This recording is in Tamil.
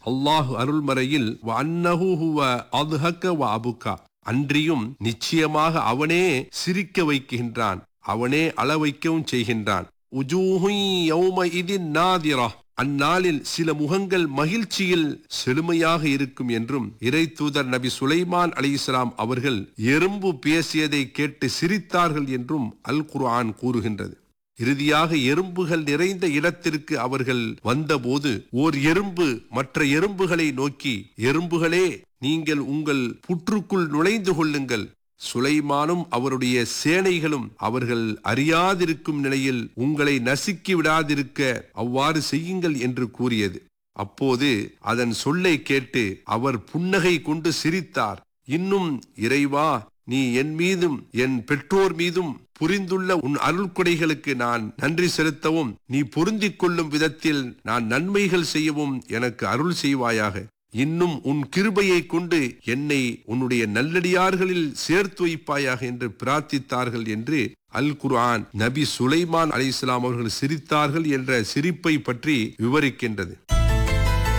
அல்லாஹு அருள்மறையில் "வ அன்னஹு ஹுவ அத்ஹக வ அபுகா அன்றியும் நிச்சயமாக அவனே சிரிக்க வைக்கின்றான் அவனே அள வைக்கவும் செய்கின்றான் உஜூஹுய் யௌமஇதின் நாதிரா அந்நாளில் சில முகங்கள் மகிழ்ச்சியில் செழுமையாக இருக்கும் என்றும் இறை தூதர் நபி சுலைமான் அலிஸ்லாம் அவர்கள் எறும்பு பேசியதை கேட்டு சிரித்தார்கள் என்றும் அல் குர்ஆன் கூறுகின்றது இறுதியாக எறும்புகள் நிறைந்த இடத்திற்கு அவர்கள் வந்தபோது ஓர் எறும்பு மற்ற எறும்புகளை நோக்கி எறும்புகளே நீங்கள் உங்கள் புற்றுக்குள் நுழைந்து கொள்ளுங்கள் சுலைமானும் அவருடைய சேனைகளும் அவர்கள் அறியாதிருக்கும் நிலையில் உங்களை நசுக்கி விடாதிருக்க அவ்வாறு செய்யுங்கள் என்று கூறியது அப்போது அதன் சொல்லை கேட்டு அவர் புன்னகை கொண்டு சிரித்தார் இன்னும் இறைவா நீ என் மீதும் என் பெற்றோர் மீதும் புரிந்துள்ள உன் அருள்கொடைகளுக்கு நான் நன்றி செலுத்தவும் நீ பொருந்திக் கொள்ளும் விதத்தில் நான் நன்மைகள் செய்யவும் எனக்கு அருள் செய்வாயாக இன்னும் உன் கிருபையை கொண்டு என்னை உன்னுடைய நல்லடியார்களில் சேர்த்து வைப்பாயாக என்று பிரார்த்தித்தார்கள் என்று அல் குர்ஆன் நபி சுலைமான் அலைஹிஸ்ஸலாம் அவர்கள் சிரித்தார்கள் என்ற சிரிப்பை பற்றி விவரிக்கின்றது